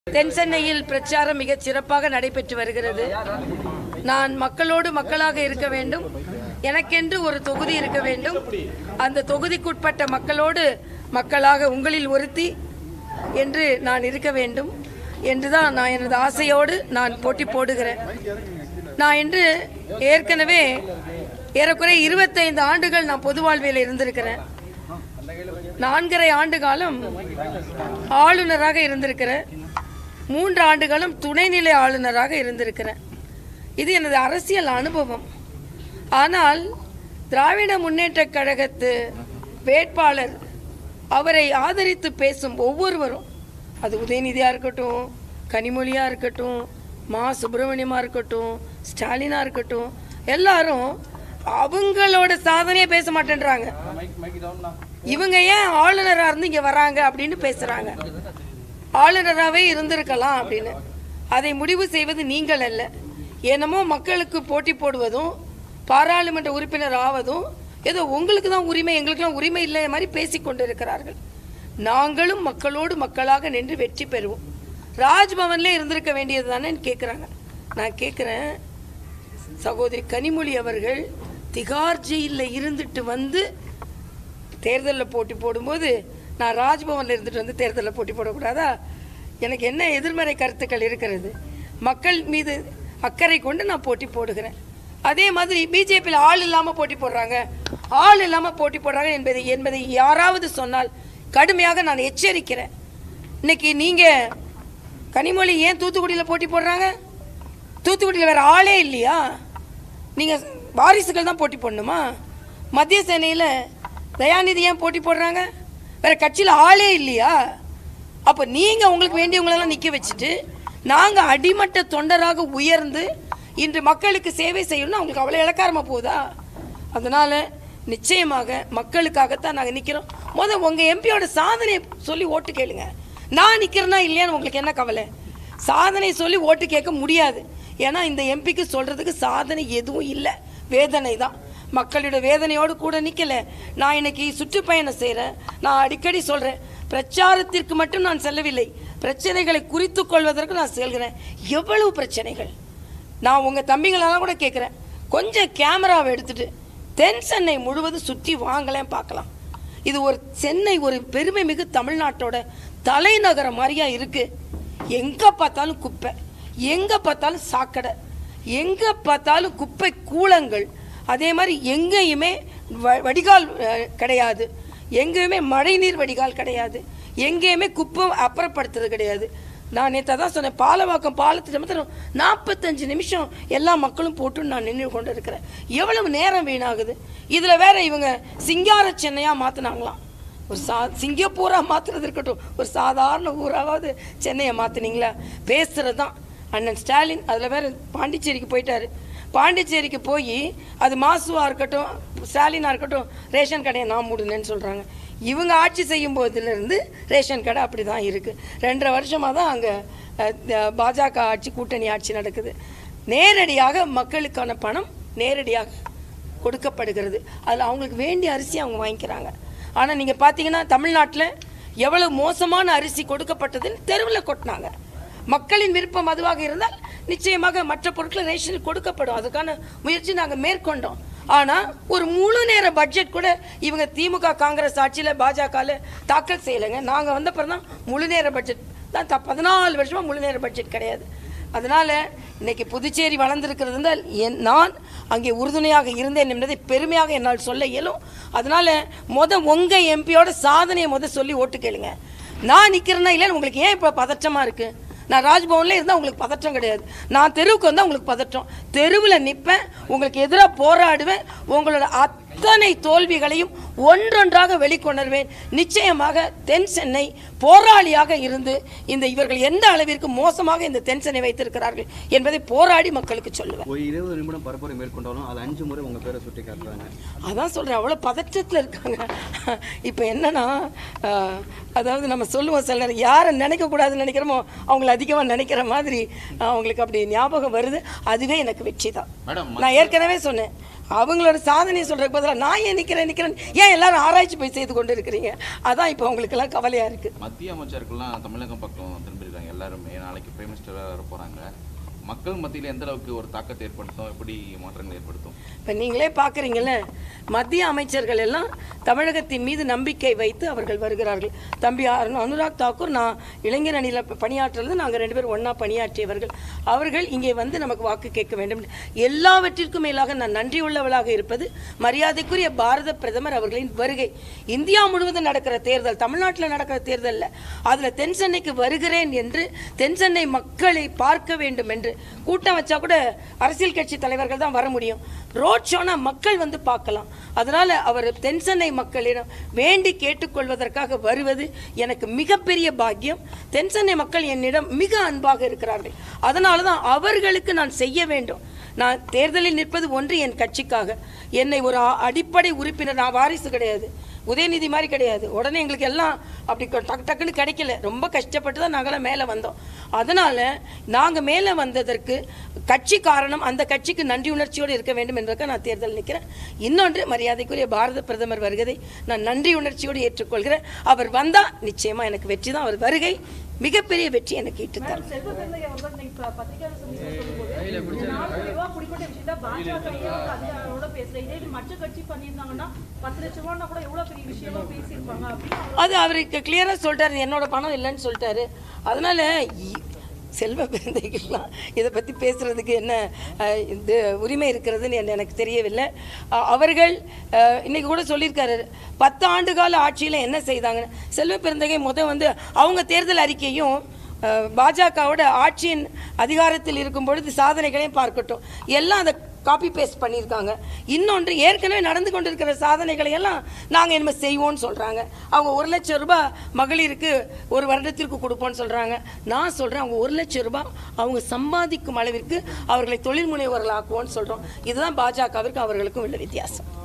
தென் சென்னையில் பிரச்சாரம் மிகச் சிறப்பாக நடைபெற்று வருகிறது நான் மக்களோடு மக்களாக இருக்க வேண்டும் எனக்கென்று ஒரு தொகுதி இருக்க வேண்டும் அந்த தொகுதிக்குட்பட்ட மக்களோடு மக்களாக உங்களில் ஒருத்தி என்று நான் இருக்க வேண்டும் என்றுதான் நான் எனது ஆசையோடு நான் போட்டி போடுகிறேன் நான் இன்று ஏற்கனவே ஏறக்குறைய இருபத்தைந்து ஆண்டுகள் நான் பொது வாழ்வியல் இருந்திருக்கிறேன் நான்கரை ஆண்டு காலம் ஆளுநராக இருந்திருக்கிறேன் மூன்று ஆண்டுகளும் துணைநிலை ஆளுநராக இருந்திருக்கிறேன் இது எனது அரசியல் அனுபவம் ஆனால் திராவிட முன்னேற்றக் கழகத்து வேட்பாளர் அவரை ஆதரித்து பேசும் ஒவ்வொருவரும் அது உதயநிதியாக இருக்கட்டும் கனிமொழியாக இருக்கட்டும் மா சுப்பிரமணியமாக இருக்கட்டும் ஸ்டாலினாக இருக்கட்டும் எல்லாரும் அவங்களோட சாதனையை பேச மாட்டேன்றாங்க இவங்க ஏன் ஆளுநராக இருந்து இங்கே வராங்க அப்படின்னு பேசுகிறாங்க ஆளுநராகவே இருந்திருக்கலாம் அப்படின்னு அதை முடிவு செய்வது நீங்கள் அல்ல என்னமோ மக்களுக்கு போட்டி போடுவதும் பாராளுமன்ற உறுப்பினர் ஆவதும் ஏதோ உங்களுக்கு தான் உரிமை எங்களுக்கெல்லாம் உரிமை இல்லை மாதிரி பேசிக் கொண்டிருக்கிறார்கள் நாங்களும் மக்களோடு மக்களாக நின்று வெற்றி பெறுவோம் ராஜ்பவன்ல இருந்திருக்க வேண்டியது தானே கேட்குறாங்க நான் கேட்குறேன் சகோதரி கனிமொழி அவர்கள் திகார் ஜெயிலில் இருந்துட்டு வந்து தேர்தலில் போட்டி போடும்போது நான் ராஜ்பவனில் இருந்துட்டு வந்து தேர்தலில் போட்டி போடக்கூடாதா எனக்கு என்ன எதிர்மறை கருத்துக்கள் இருக்கிறது மக்கள் மீது அக்கறை கொண்டு நான் போட்டி போடுகிறேன் அதே மாதிரி பிஜேபியில் ஆள் இல்லாமல் போட்டி போடுறாங்க ஆள் இல்லாமல் போட்டி போடுறாங்க என்பதை என்பதை யாராவது சொன்னால் கடுமையாக நான் எச்சரிக்கிறேன் இன்னைக்கு நீங்கள் கனிமொழி ஏன் தூத்துக்குடியில் போட்டி போடுறாங்க தூத்துக்குடியில் வேற ஆளே இல்லையா நீங்கள் வாரிசுகள் தான் போட்டி போடணுமா மத்திய சேனையில் தயாநிதி ஏன் போட்டி போடுறாங்க வேற கட்சியில் ஆளே இல்லையா அப்போ நீங்கள் உங்களுக்கு வேண்டியவங்களெல்லாம் நிற்க வச்சுட்டு நாங்கள் அடிமட்ட தொண்டராக உயர்ந்து இன்று மக்களுக்கு சேவை செய்யணும்னா அவங்களுக்கு அவ்வளோ இலக்காரமாக போகுதா அதனால் நிச்சயமாக மக்களுக்காகத்தான் நாங்கள் நிற்கிறோம் முதல் உங்கள் எம்பியோட சாதனையை சொல்லி ஓட்டு கேளுங்க நான் நிற்கிறேன்னா இல்லையான்னு உங்களுக்கு என்ன கவலை சாதனை சொல்லி ஓட்டு கேட்க முடியாது ஏன்னா இந்த எம்பிக்கு சொல்கிறதுக்கு சாதனை எதுவும் இல்லை வேதனை தான் மக்களோட வேதனையோடு கூட நிற்கல நான் இன்னைக்கு சுற்றுப்பயணம் செய்கிறேன் நான் அடிக்கடி சொல்கிறேன் பிரச்சாரத்திற்கு மட்டும் நான் செல்லவில்லை பிரச்சனைகளை குறித்து கொள்வதற்கு நான் செல்கிறேன் எவ்வளவு பிரச்சனைகள் நான் உங்கள் தம்பிங்களெல்லாம் கூட கேட்குறேன் கொஞ்சம் கேமராவை எடுத்துட்டு தென் சென்னை முழுவதும் சுற்றி வாங்கலேன் பார்க்கலாம் இது ஒரு சென்னை ஒரு பெருமை மிகு தமிழ்நாட்டோட தலைநகரம் மாதிரியா இருக்கு எங்கே பார்த்தாலும் குப்பை எங்கே பார்த்தாலும் சாக்கடை எங்கே பார்த்தாலும் குப்பை கூலங்கள் அதே மாதிரி எங்கேயுமே வ- வடிகால் அஹ், கிடையாது எங்கேயுமே மழைநீர் வடிகால் கிடையாது எங்கேயுமே குப்பை அப்புறப்படுத்துறது கிடையாது நான் நேற்று தான் சொன்னேன் பாலவாக்கம் பாலத்திட்ட மாத்திரம் நாற்பத்தஞ்சு நிமிஷம் எல்லா மக்களும் போட்டு நான் நின்று கொண்டு இருக்கிறேன் எவ்வளவு நேரம் வீணாகுது இதில் வேற இவங்க சிங்கார சென்னையாக மாற்றினாங்களாம் ஒரு சா சிங்கப்பூராக மாற்றுறது இருக்கட்டும் ஒரு சாதாரண ஊராவது சென்னையை மாற்றுனீங்களா பேசுகிறது தான் அண்ணன் ஸ்டாலின் அதில் வேற பாண்டிச்சேரிக்கு போயிட்டாரு பாண்டிச்சேரிக்கு போய் அது மாசுவாக இருக்கட்டும் ஸ்டாலினாக இருக்கட்டும் ரேஷன் கடையை நான் மூடுனேன்னு சொல்கிறாங்க இவங்க ஆட்சி செய்யும் போதிலிருந்து ரேஷன் கடை அப்படி தான் இருக்குது ரெண்டரை வருஷமாக தான் அங்கே பாஜக ஆட்சி கூட்டணி ஆட்சி நடக்குது நேரடியாக மக்களுக்கான பணம் நேரடியாக கொடுக்கப்படுகிறது அதில் அவங்களுக்கு வேண்டிய அரிசி அவங்க வாங்கிக்கிறாங்க ஆனால் நீங்கள் பார்த்தீங்கன்னா தமிழ்நாட்டில் எவ்வளவு மோசமான அரிசி கொடுக்கப்பட்டதுன்னு தெருவில் கொட்டினாங்க மக்களின் விருப்பம் அதுவாக இருந்தால் நிச்சயமாக மற்ற பொருட்கள் ரேஷனில் கொடுக்கப்படும் அதுக்கான முயற்சி நாங்கள் மேற்கொண்டோம் ஆனால் ஒரு முழு நேர பட்ஜெட் கூட இவங்க திமுக காங்கிரஸ் ஆட்சியில் பாஜகவில் தாக்கல் செய்யலைங்க நாங்கள் வந்த பிறகு தான் முழு நேர பட்ஜெட் தான் த பதினாலு வருஷமாக முழு நேர பட்ஜெட் கிடையாது அதனால் இன்னைக்கு புதுச்சேரி வளர்ந்திருக்கிறது இருந்தால் என் நான் அங்கே உறுதுணையாக இருந்தேன் என்பதை பெருமையாக என்னால் சொல்ல இயலும் அதனால் முத உங்கள் எம்பியோட சாதனையை முத சொல்லி ஓட்டு கேளுங்க நான் நிற்கிறேன்னா இல்லைன்னு உங்களுக்கு ஏன் இப்போ பதற்றமாக இருக்குது நான் ராஜ்பவன்ல இருந்தால் உங்களுக்கு பதற்றம் கிடையாது நான் தெருவுக்கு வந்தால் உங்களுக்கு பதற்றம் தெருவில் நிற்பேன் உங்களுக்கு எதிராக போராடுவேன் உங்களோட அத்தனை தோல்விகளையும் ஒன்றொன்றாக வெளிக்கொணர்வேன் நிச்சயமாக தென் சென்னை போராளியாக இருந்து இந்த இவர்கள் எந்த அளவிற்கு மோசமாக இந்த தென் சென்னை வைத்திருக்கிறார்கள் என்பதை போராடி மக்களுக்கு சொல்லுவேன் ஒரு இருபது நிமிடம் பரப்புரை மேற்கொண்டாலும் அது அஞ்சு முறை உங்க பேரை சுட்டி காட்டுறாங்க அதான் சொல்கிறேன் அவ்வளோ பதற்றத்தில் இருக்காங்க இப்போ என்னன்னா ஆஹ், அதாவது நம்ம சொல்லுவோம் சில நேரம் யாரை நினைக்கக்கூடாதுன்னு நினைக்கிறோமோ அவங்கள அதிகமாக நினைக்கிற மாதிரி அவங்களுக்கு அப்படி ஞாபகம் வருது அதுவே எனக்கு வெற்றி தான் மேடம் நான் ஏற்கனவே சொன்னேன் அவங்களோட சாதனையை சொல்றதுக்கு பதிலாக நான் ஏன் நிற்கிறேன் நிற்கிறேன் ஏன் எல்லாரும் ஆராய்ச்சி போய் செய்து கொண்டு இருக்கிறீங்க அதான் இப்போ அவங்களுக்கெல்லாம் கவலையாக இருக்குது மத்திய அமைச்சர்கள்லாம் தமிழகம் பக்கம் திரும்பியிருக்காங்க எல்லா எல்லாருமே நாளைக்கு பிரைம் மினிஸ்டராக வர போகிறாங்க மக்கள் மத்தியில் எந்த அளவுக்கு ஒரு தாக்கத்தை ஏற்படுத்தும் எப்படி மாற்றங்கள் ஏற்படுத்தும் இப்போ நீங்களே பார்க்குறீங்கல்ல மத்திய அமைச்சர்கள் எல்லாம் தமிழகத்தின் மீது நம்பிக்கை வைத்து அவர்கள் வருகிறார்கள் தம்பி அரு- அனுராக் தாக்கூர் நான் இளைஞர் அணியில் பணியாற்றுறது நாங்கள் ரெண்டு பேரும் ஒன்றா பணியாற்றியவர்கள் அவர்கள் இங்கே வந்து நமக்கு வாக்கு கேட்க வேண்டும் எல்லாவற்றிற்கும் மேலாக நான் நன்றி உள்ளவளாக இருப்பது மரியாதைக்குரிய பாரத பிரதமர் அவர்களின் வருகை இந்தியா முழுவதும் நடக்கிற தேர்தல் தமிழ்நாட்டில் நடக்கிற தேர்தலில் அதில் தென் சென்னைக்கு வருகிறேன் என்று தென் சென்னை மக்களை பார்க்க வேண்டும் என்று கூட்டம் வச்சா கூட அரசியல் கட்சி தலைவர்கள் தான் வர முடியும் ரோட் ஷோனா மக்கள் வந்து பார்க்கலாம் அதனால அவர் தென் சென்னை மக்களிடம் வேண்டி கேட்டுக்கொள்வதற்காக வருவது எனக்கு மிகப்பெரிய பாக்கியம் தென் சென்னை மக்கள் என்னிடம் மிக அன்பாக இருக்கிறார்கள் அதனால தான் அவர்களுக்கு நான் செய்ய வேண்டும் நான் தேர்தலில் நிற்பது ஒன்று என் கட்சிக்காக என்னை ஒரு அ- அடிப்படை உறுப்பினர் நான் வாரிசு கிடையாது உதயநிதி மாதிரி கிடையாது உடனே எங்களுக்கு எல்லாம் அப்படி க- டக்கு டக்குன்னு கிடைக்கல ரொம்ப கஷ்டப்பட்டு தான் நாங்களாம் மேலே வந்தோம் அதனால நாங்கள் மேலே வந்ததற்கு கட்சி காரணம் அந்த கட்சிக்கு நன்றி உணர்ச்சியோடு இருக்க வேண்டும் என்பதற்காக நான் தேர்தல் நிற்கிறேன் இன்னொன்று மரியாதைக்குரிய பாரத பிரதமர் வருகதை நான் நன்றி உணர்ச்சியோடு ஏற்றுக்கொள்கிறேன் அவர் வந்தால் நிச்சயமா எனக்கு வெற்றி தான் அவர் வருகை மிகப்பெரிய வெற்றி எனக்கு ஈட்டுத்தார் செல்வ பெருந்தகை அவர்கள் இன்னைக்கு ப- பத்திரிகையாளர் சந்திப்பில் சொல்லும்போது இந்த நாலு கோடி ரூபாய் குடிப்பட்ட விஷயத்த பாஜக வந்து அதிகாரோட பேசல இதே இது மற்ற கட்சி பண்ணியிருந்தாங்கன்னா பத்து லட்ச ரூபான்னா கூட எவ்வளவு பெரிய விஷயமா பேசியிருப்பாங்க அப்படின்னு அவர் அது அவருக்கு கிளியராக சொல்லிட்டாரு என்னோட பணம் இல்லைன்னு சொல்லிட்டாரு அதனால இ- செல்வ பிறந்தைகள்லாம் இதை பற்றி பேசுறதுக்கு என்ன அஹ், இது உரிமை இருக்கிறதுன்னு என்ன- எனக்கு தெரியவில்லை அஹ், அவர்கள் அஹ், இன்னைக்கு கூட சொல்லியிருக்காரு பத்து ஆண்டு கால ஆட்சியில் என்ன செய்தாங்கன்னு செல்வ பிறந்தகை முத வந்து அவங்க தேர்தல் அறிக்கையும் அஹ், பாஜகவோட ஆட்சியின் அதிகாரத்தில் இருக்கும் பொழுது சாதனைகளையும் பார்க்கட்டும் எல்லாம் அதை காப்பி பேஸ்ட் பண்ணியிருக்காங்க இன்னொன்று ஏற்கனவே நடந்து கொண்டிருக்கிற சாதனைகளை எல்லாம் நாங்கள் என்ன செய்வோம்னு சொல்கிறாங்க அவங்க ஒரு லட்சம் ரூபாய் மகளிருக்கு ஒரு வருடத்திற்கு கொடுப்போம்னு சொல்கிறாங்க நான் சொல்கிறேன் அவங்க ஒரு லட்சம் ரூபாய் அவங்க சம்பாதிக்கும் அளவிற்கு அவர்களை தொழில் முனைவோர்கள் ஆக்குவோம்னு சொல்கிறோம் இதுதான் பாஜகவிற்கு அவர்களுக்கும் உள்ள வித்தியாசம்